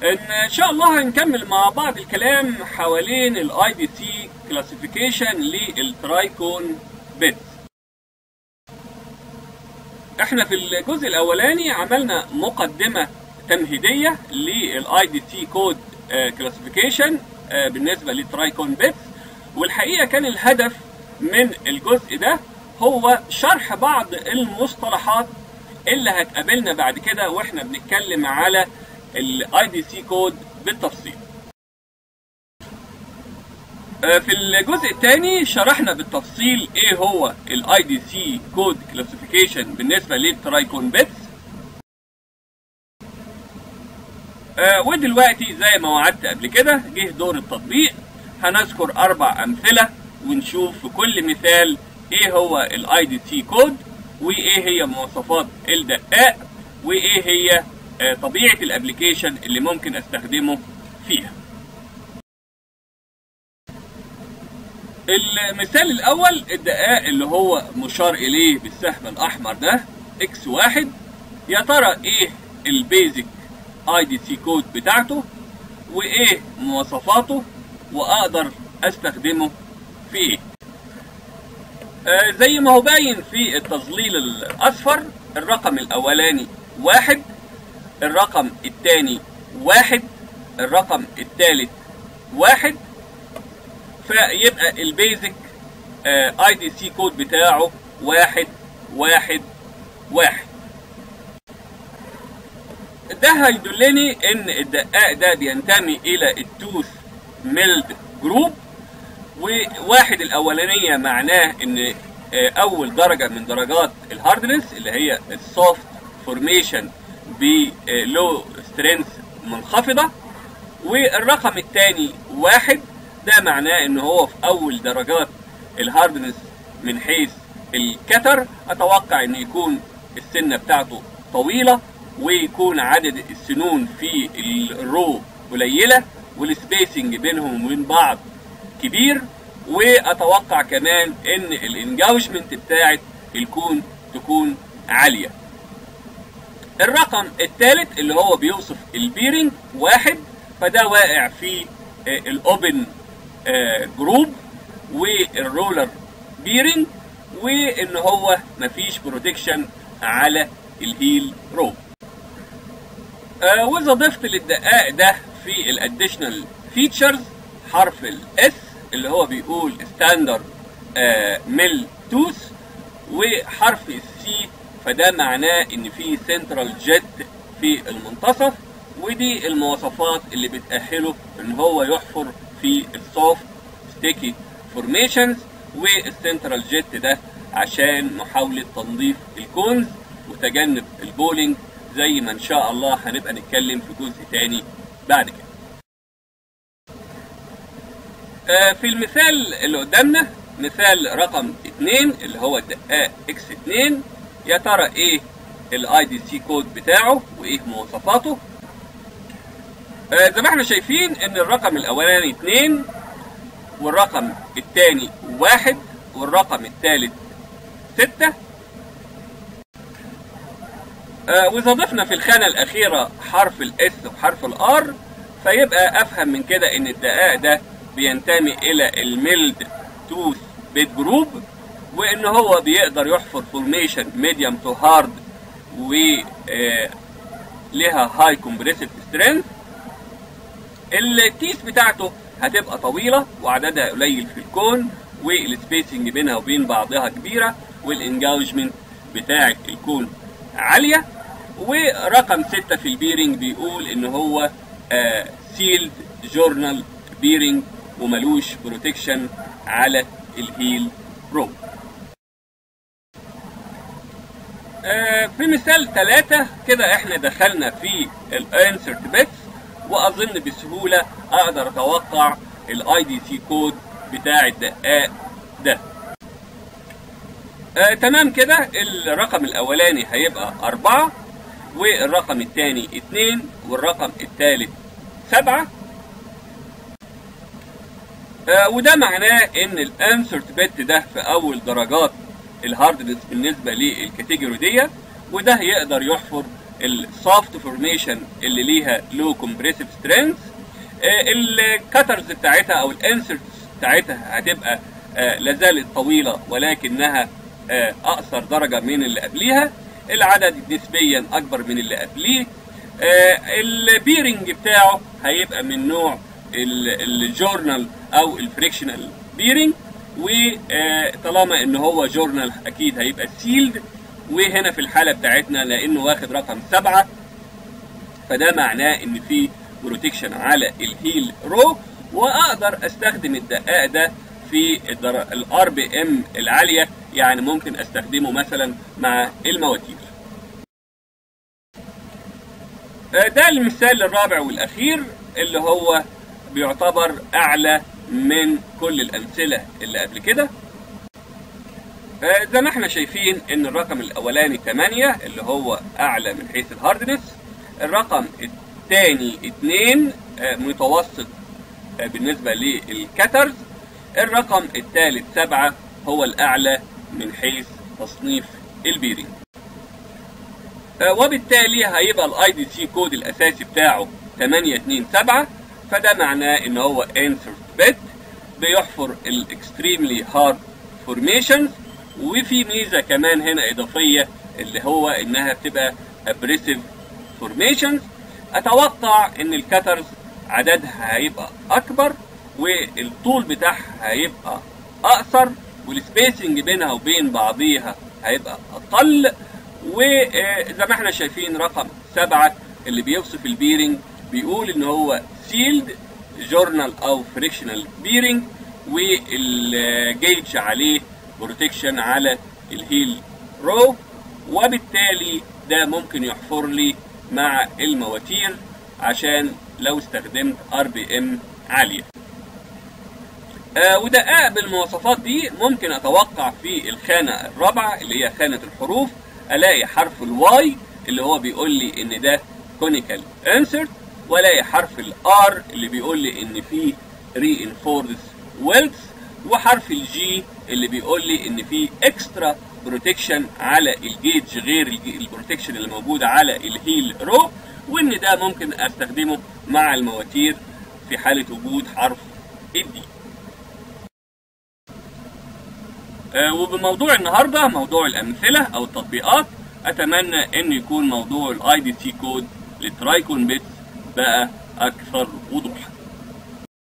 ان شاء الله هنكمل مع بعض الكلام حوالين الاي دي سي كلاسيفيكيشن للترايكون بيتس احنا في الجزء الاولاني عملنا مقدمه تمهيديه للاي دي سي كود كلاسيفيكيشن بالنسبه للترايكون بيتس والحقيقه كان الهدف من الجزء ده هو شرح بعض المصطلحات اللي هتقابلنا بعد كده واحنا بنتكلم على الاي دي سي كود بالتفصيل في الجزء الثاني شرحنا بالتفصيل ايه هو الاي دي سي كود كلاسيفيكيشن بالنسبه للترايكون بيتس ودلوقتي زي ما وعدت قبل كده جه دور التطبيق هنذكر اربع امثله ونشوف في كل مثال ايه هو الاي دي سي كود وايه هي مواصفات الدقاق وايه هي طبيعه الابلكيشن اللي ممكن استخدمه فيها المثال الاول الدقاق اللي هو مشار اليه بالسهم الاحمر ده اكس واحد يا ترى ايه البيزك اي دي سي كود بتاعته وايه مواصفاته واقدر استخدمه في ايه آه زي ما هو باين في التظليل الاصفر الرقم الاولاني واحد الرقم الثاني واحد الرقم الثالث واحد فيبقى البيزك اي دي سي كود بتاعه واحد واحد واحد ده هيدلني ان الدقاق ده بينتمي الى التوث ميلد جروب وواحد الاولانيه معناه ان اول درجه من درجات الهاردنس اللي هي السوفت فورميشن بلو سترينث منخفضه والرقم الثاني واحد ده معناه ان هو في اول درجات الهاردنس من حيث الكتر اتوقع ان يكون السنه بتاعته طويله ويكون عدد السنون في الرو قليله والسبيسنج بينهم وبين بعض كبير واتوقع كمان ان الانجاوجمنت بتاعت الكون تكون عاليه الرقم الثالث اللي هو بيوصف البيرنج واحد فده واقع في الاوبن جروب والرولر بيرنج وان هو مفيش بروتكشن على الهيل روب واذا ضفت للدقائق ده في الاديشنال فيتشرز حرف الاس اللي هو بيقول ستاندرد ميل توث وحرف السي فده معناه ان في سنترال جيت في المنتصف ودي المواصفات اللي بتأهله ان هو يحفر في السوفت ستيكي فورميشنز والسنترال جيت ده عشان محاولة تنظيف الكونز وتجنب البولينج زي ما ان شاء الله هنبقى نتكلم في جزء تاني بعد كده آه في المثال اللي قدامنا مثال رقم 2 اللي هو الدقاق اكس 2 يا ترى ايه الاي دي سي كود بتاعه وايه مواصفاته آه زي ما احنا شايفين ان الرقم الاولاني 2 والرقم الثاني 1 والرقم الثالث 6 آه واذا ضفنا في الخانه الاخيره حرف الاس وحرف الار فيبقى افهم من كده ان الدقاق ده بينتمي الى الميلد توث بيت جروب وان هو بيقدر يحفر فورميشن ميديوم تو هارد و لها هاي كومبريسيف سترينث التيس بتاعته هتبقى طويله وعددها قليل في الكون والسبيسنج بينها وبين بعضها كبيره والانجاجمنت بتاعه الكون عاليه ورقم ستة في البيرنج بيقول ان هو سيلد جورنال بيرنج وملوش بروتكشن على الهيل روب آه في مثال ثلاثة كده احنا دخلنا في الانسرت بيتس واظن بسهولة اقدر اتوقع الاي دي سي كود بتاع الدقاق ده آه تمام كده الرقم الاولاني هيبقى أربعة والرقم الثاني اتنين والرقم الثالث سبعة آه وده معناه ان الانسرت بت ده في اول درجات الهاردنس بالنسبه للكاتيجوري دي وده يقدر يحفر السوفت فورميشن اللي ليها لو كومبريسيف سترينث الكاترز بتاعتها او الانسرتس بتاعتها هتبقى آه لازالت طويله ولكنها آه اقصر درجه من اللي قبليها العدد نسبيا اكبر من اللي قبليه آه البيرنج بتاعه هيبقى من نوع الجورنال او الفريكشنال بيرنج وطالما ان هو جورنال اكيد هيبقى سيلد وهنا في الحاله بتاعتنا لانه واخد رقم سبعه فده معناه ان في بروتكشن على الهيل رو واقدر استخدم الدقاق ده في الار بي ام العاليه يعني ممكن استخدمه مثلا مع المواتير ده المثال الرابع والاخير اللي هو بيعتبر اعلى من كل الامثله اللي قبل كده زي ما احنا شايفين ان الرقم الاولاني 8 اللي هو اعلى من حيث الهاردنس الرقم الثاني 2 متوسط بالنسبه للكترز الرقم الثالث 7 هو الاعلى من حيث تصنيف البيرنج وبالتالي هيبقى الاي دي سي كود الاساسي بتاعه 827 فده معناه ان هو انسرت بت بيحفر الاكستريملي هارد فورميشنز وفي ميزه كمان هنا اضافيه اللي هو انها بتبقى ابريسيف فورميشنز اتوقع ان الكترز عددها هيبقى اكبر والطول بتاعها هيبقى اقصر والسبيسنج بينها وبين بعضيها هيبقى اقل وزي ما احنا شايفين رقم سبعة اللي بيوصف البيرنج بيقول ان هو سيلد جورنال او فريكشنال بيرنج والجيج عليه بروتكشن على الهيل رو وبالتالي ده ممكن يحفر لي مع المواتير عشان لو استخدمت ار بي ام عاليه آه ودقائق بالمواصفات دي ممكن اتوقع في الخانه الرابعه اللي هي خانه الحروف الاقي حرف الواي اللي هو بيقول لي ان ده كونيكال انسرت والاقي حرف الار اللي بيقول لي ان في ري انفورس ويلز وحرف الجي اللي بيقول لي ان في اكسترا بروتكشن على الجيج غير البروتكشن اللي موجوده على الهيل رو وان ده ممكن استخدمه مع المواتير في حاله وجود حرف الدي آه وبموضوع النهارده موضوع الامثله او التطبيقات اتمنى ان يكون موضوع الاي دي سي كود للترايكون بيتس بقى اكثر وضوح